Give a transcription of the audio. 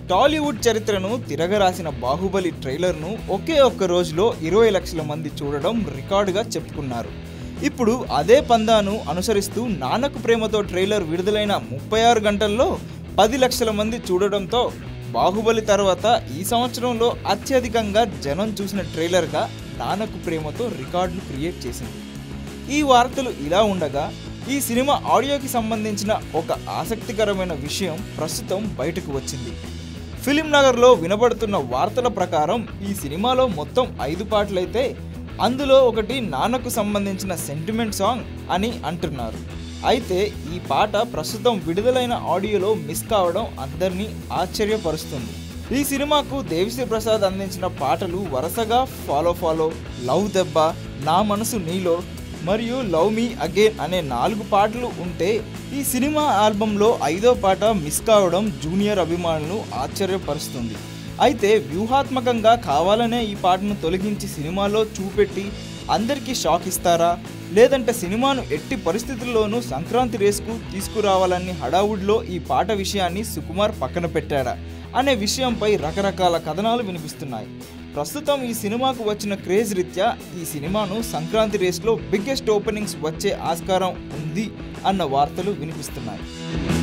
టాలీవుడ్ చరిత్రను తిరగరాసిన బాహుబలి ట్రైలర్ను ఒకే ఒక్క రోజులో ఇరవై లక్షల మంది చూడడం రికార్డుగా చెప్పుకున్నారు ఇప్పుడు అదే పందాను అనుసరిస్తూ నాన్నకు ప్రేమతో ట్రైలర్ విడుదలైన ముప్పై ఆరు గంటల్లో పది లక్షల మంది చూడడంతో బాహుబలి తర్వాత ఈ సంవత్సరంలో అత్యధికంగా జనం చూసిన ట్రైలర్గా నాన్నకు ప్రేమతో రికార్డును క్రియేట్ చేసింది ఈ వార్తలు ఇలా ఉండగా ఈ సినిమా ఆడియోకి సంబంధించిన ఒక ఆసక్తికరమైన విషయం ప్రస్తుతం బయటకు వచ్చింది ఫిలిం నగర్లో వినబడుతున్న వార్తల ప్రకారం ఈ సినిమాలో మొత్తం ఐదు పాటలైతే అందులో ఒకటి నాన్నకు సంబంధించిన సెంటిమెంట్ సాంగ్ అని అంటున్నారు అయితే ఈ పాట ప్రస్తుతం విడుదలైన ఆడియోలో మిస్ కావడం అందరినీ ఆశ్చర్యపరుస్తుంది ఈ సినిమాకు దేవిశ్రీ ప్రసాద్ అందించిన పాటలు వరుసగా ఫాలో ఫాలో లవ్ దెబ్బ నా మనసు నీలో మరియు లవ్ మీ అగైన్ అనే నాలుగు పాటలు ఉంటే ఈ సినిమా ఆల్బంలో ఐదో పాట మిస్ కావడం జూనియర్ అభిమానులను ఆశ్చర్యపరుస్తుంది అయితే వ్యూహాత్మకంగా కావాలనే ఈ పాటను తొలగించి సినిమాలో చూపెట్టి అందరికీ షాక్ ఇస్తారా లేదంటే సినిమాను ఎట్టి పరిస్థితుల్లోనూ సంక్రాంతి రేసుకు తీసుకురావాలని హడావుడ్లో ఈ పాట విషయాన్ని సుకుమార్ పక్కన పెట్టాడా అనే విషయంపై రకరకాల కథనాలు వినిపిస్తున్నాయి ప్రస్తుతం ఈ సినిమాకు వచ్చిన క్రేజ్ రీత్యా ఈ సినిమాను సంక్రాంతి రేస్లో బిగ్గెస్ట్ ఓపెనింగ్స్ వచ్చే ఆస్కారం ఉంది అన్న వార్తలు వినిపిస్తున్నాయి